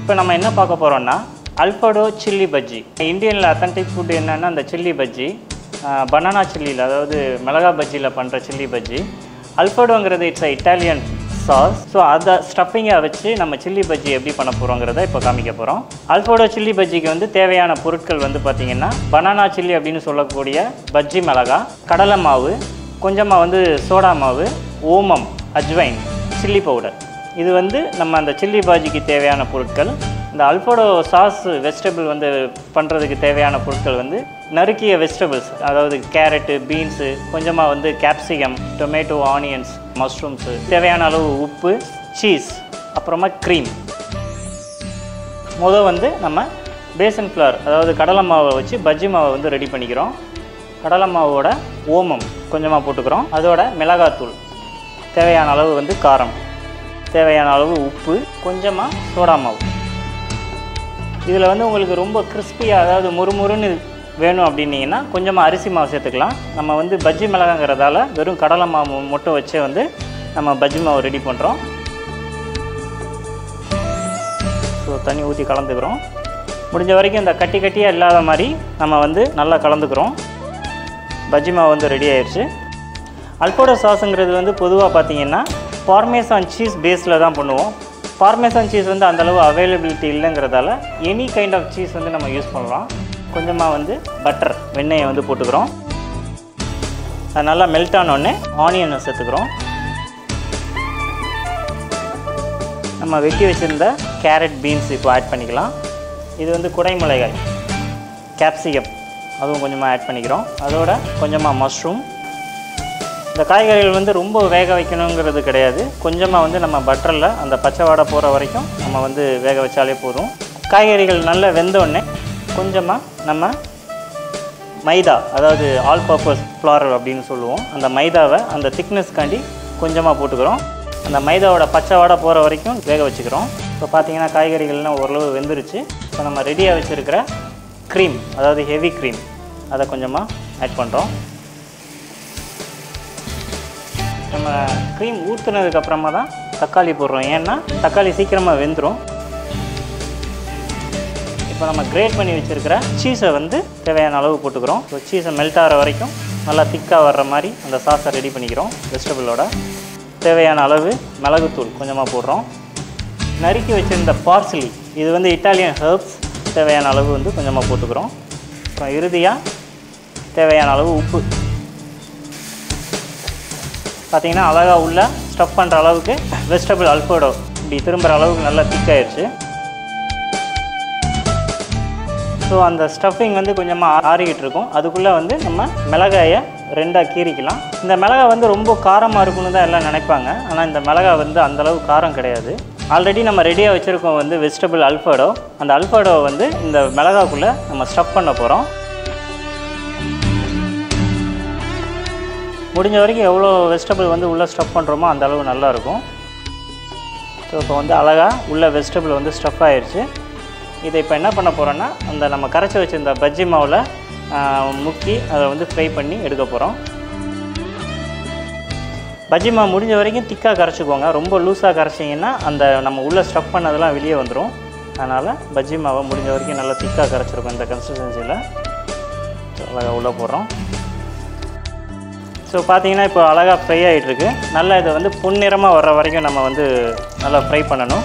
இப்போ நம்ம என்ன பார்க்க போகிறோம்னா அல்ஃபடோ சில்லி பஜ்ஜி இந்தியனில் அத்தன்டிக் ஃபுட் என்னென்னா அந்த சில்லி பஜ்ஜி பனானா சில்லியில் அதாவது மிளகா பஜ்ஜியில் பண்ணுற சில்லி பஜ்ஜி அல்ஃபடோங்கிறது இட்ஸ் இட்டாலியன் சாஸ் ஸோ அதை ஸ்டஃபிங்கை வச்சு நம்ம சில்லி பஜ்ஜி எப்படி பண்ண போகிறோங்கிறத இப்போ காமிக்க போகிறோம் அல்ஃபோடோ சில்லி பஜ்ஜிக்கு வந்து தேவையான பொருட்கள் வந்து பார்த்திங்கன்னா பனானா சில்லி அப்படின்னு சொல்லக்கூடிய பஜ்ஜி மிளகா கடலை மாவு கொஞ்சமாக வந்து சோடா மாவு ஓமம் அஜ்வைன் சில்லி பவுடர் இது வந்து நம்ம அந்த சில்லி பாஜிக்கு தேவையான பொருட்கள் இந்த அல்ஃபோடோ சாஸ் வெஜிடபிள் வந்து பண்ணுறதுக்கு தேவையான பொருட்கள் வந்து நறுக்கிய வெஜிடபிள்ஸ் அதாவது கேரட்டு பீன்ஸு கொஞ்சமாக வந்து கேப்சிகம் டொமேட்டோ ஆனியன்ஸ் மஷ்ரூம்ஸு தேவையான அளவு உப்பு சீஸ் அப்புறமா க்ரீம் முதல் வந்து நம்ம பேசன் ஃப்ளவர் அதாவது கடலை மாவை வச்சு பஜ்ஜி மாவை வந்து ரெடி பண்ணிக்கிறோம் கடலை மாவோட ஓமம் கொஞ்சமாக போட்டுக்கிறோம் அதோட மிளகாத்தூள் தேவையான அளவு வந்து காரம் தேவையான அளவு உப்பு கொஞ்சமாக சோடா மாவு இதில் வந்து உங்களுக்கு ரொம்ப கிறிஸ்பியாக அதாவது முறுமுறுன்னு வேணும் அப்படின்னீங்கன்னா கொஞ்சமாக அரிசி மாவு சேர்த்துக்கலாம் நம்ம வந்து பஜ்ஜி மிளகாங்கிறதால வெறும் கடலை மாவு மட்டும் வச்சே வந்து நம்ம பஜ்ஜி மாவு ரெடி பண்ணுறோம் ஸோ தண்ணி ஊற்றி கலந்துக்கிறோம் முடிஞ்ச வரைக்கும் இந்த கட்டி கட்டியாக இல்லாத மாதிரி நம்ம வந்து நல்லா கலந்துக்கிறோம் பஜ்ஜி மாவு வந்து ரெடி ஆயிடுச்சு அல்போடோ சாஸுங்கிறது வந்து பொதுவாக பார்த்தீங்கன்னா பார்மேசான் சீஸ் பேஸில் தான் பண்ணுவோம் பார்மேசான் சீஸ் வந்து அந்தளவு அவைலபிலிட்டி இல்லைங்கிறதால எனி கைண்ட் ஆஃப் சீஸ் வந்து நம்ம யூஸ் பண்ணலாம் கொஞ்சமாக வந்து பட்டர் வெண்ணெயை வந்து போட்டுக்கிறோம் அது நல்லா மெல்ட் ஆனோடனே ஆனியனை சேர்த்துக்கிறோம் நம்ம வெட்டி வச்சுருந்த கேரட் பீன்ஸ் இப்போ ஆட் பண்ணிக்கலாம் இது வந்து குடைமிளகாய் கேப்சிகம் அதுவும் கொஞ்சமாக ஆட் பண்ணிக்கிறோம் அதோட கொஞ்சமாக மஷ்ரூம் இந்த காய்கறிகள் வந்து ரொம்ப வேக வைக்கணுங்கிறது கிடையாது கொஞ்சமாக வந்து நம்ம பட்டரில் அந்த பச்சை வாடை போகிற வரைக்கும் நம்ம வந்து வேக வச்சாலே போதும் காய்கறிகள் நல்லா வெந்தோடனே கொஞ்சமாக நம்ம மைதா அதாவது ஆல் பர்பஸ் ஃப்ளார் அப்படின்னு சொல்லுவோம் அந்த மைதாவை அந்த திக்னஸ்க்காண்டி கொஞ்சமாக போட்டுக்கிறோம் அந்த மைதாவோட பச்சை வாடை போகிற வரைக்கும் வேக வச்சுக்கிறோம் இப்போ பார்த்தீங்கன்னா காய்கறிகள்லாம் ஓரளவு வெந்துருச்சு இப்போ நம்ம ரெடியாக வச்சுருக்கிற க்ரீம் அதாவது ஹெவி க்ரீம் அதை கொஞ்சமாக ஆட் பண்ணுறோம் நம்ம க்ரீம் ஊற்றுனதுக்கு அப்புறமா தான் தக்காளி போடுறோம் ஏன்னா தக்காளி சீக்கிரமாக வெந்துடும் இப்போ நம்ம கிரேட் பண்ணி வச்சுருக்கிற சீஸை வந்து தேவையான அளவு போட்டுக்கிறோம் ஸோ சீஸை மெல்ட் ஆகிற வரைக்கும் நல்லா திக்காக வர்ற மாதிரி அந்த சாஸை ரெடி பண்ணிக்கிறோம் வெஜிடபிளோட தேவையான அளவு மிளகுத்தூள் கொஞ்சமாக போடுறோம் நறுக்கி வச்சுருந்த பார்சலி இது வந்து இட்டாலியன் ஹெர்ப்ஸ் தேவையான அளவு வந்து கொஞ்சமாக போட்டுக்கிறோம் அப்புறம் இறுதியாக தேவையான அளவு உப்பு பார்த்தீங்கன்னா அழகாக உள்ள ஸ்டஃப் பண்ணுற அளவுக்கு வெஜிடபிள் அல்ஃபோடோ இப்படி திரும்புகிற அளவுக்கு நல்லா திக்காயிருச்சு ஸோ அந்த ஸ்டஃபிங் வந்து கொஞ்சமாக ஆறிக்கிட்டு இருக்கும் அதுக்குள்ளே வந்து நம்ம மிளகாயை ரெண்டாக கீறிக்கலாம் இந்த மிளகாய் வந்து ரொம்ப காரமாக இருக்குன்னு தான் எல்லாம் நினைப்பாங்க ஆனால் இந்த மிளகாய் வந்து அந்தளவு காரம் கிடையாது ஆல்ரெடி நம்ம ரெடியாக வச்சுருக்கோம் வந்து வெஜிடபிள் அல்ஃபோடோ அந்த அல்ஃபோடோவை வந்து இந்த மிளகாக்குள்ளே நம்ம ஸ்டஃப் பண்ண போகிறோம் முடிஞ்ச வரைக்கும் எவ்வளோ வெஜிடபிள் வந்து உள்ளே ஸ்டஃப் பண்ணுறோமோ அந்த அளவு நல்லாயிருக்கும் ஸோ இப்போ வந்து அழகாக உள்ள வெஜிடபிள் வந்து ஸ்டஃப் ஆயிடுச்சு இதை இப்போ என்ன பண்ண போகிறோன்னா அந்த நம்ம கரைச்சி வச்சுருந்த பஜ்ஜி மாவில் முக்கி அதை வந்து ஃப்ரை பண்ணி எடுக்க போகிறோம் பஜ்ஜி மாவு முடிஞ்ச வரைக்கும் திக்காக கரைச்சிக்கோங்க ரொம்ப லூஸாக கரைச்சிங்கன்னா அந்த நம்ம உள்ளே ஸ்டஃப் பண்ணதெல்லாம் வெளியே வந்துடும் அதனால் பஜ்ஜி மாவை முடிஞ்ச வரைக்கும் நல்லா திக்காக கரைச்சிருக்கோம் இந்த கன்சிஸ்டன்சியில் அழகாக உள்ளே போடுறோம் ஸோ பார்த்தீங்கன்னா இப்போ அழகாக ஃப்ரை ஆகிட்டுருக்கு நல்லா இதை வந்து பொன்னிறமாக வர்ற வரைக்கும் நம்ம வந்து நல்லா ஃப்ரை பண்ணணும்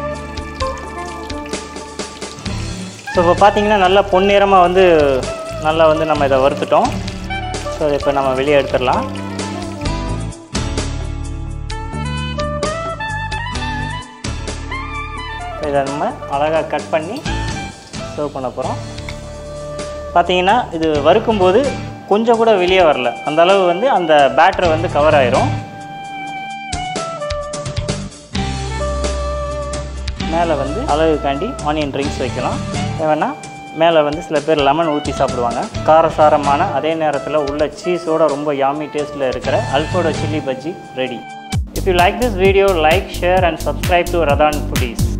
ஸோ இப்போ பார்த்தீங்கன்னா நல்லா பொன்னிறமாக வந்து நல்லா வந்து நம்ம இதை வறுத்துட்டோம் ஸோ இதை இப்போ நம்ம வெளியே எடுத்துடலாம் இதை நம்ம அழகாக கட் பண்ணி சர்வ் பண்ண போகிறோம் பார்த்தீங்கன்னா இது வறுக்கும்போது கொஞ்சம் கூட வெளியே வரல அந்த அளவு வந்து அந்த பேட்டர் வந்து கவர் ஆயிரும் மேலே வந்து அளவுக்காண்டி ஆனியன் ட்ரிங்க்ஸ் வைக்கலாம் தேவைன்னா மேலே வந்து சில பேர் லெமன் ஊற்றி சாப்பிடுவாங்க காரசாரமான அதே நேரத்தில் உள்ள சீஸோட ரொம்ப யாமி டேஸ்ட்டில் இருக்கிற அல்ஃபோடோ chilli bajji ready if you like this video like share and subscribe to Rathan foodies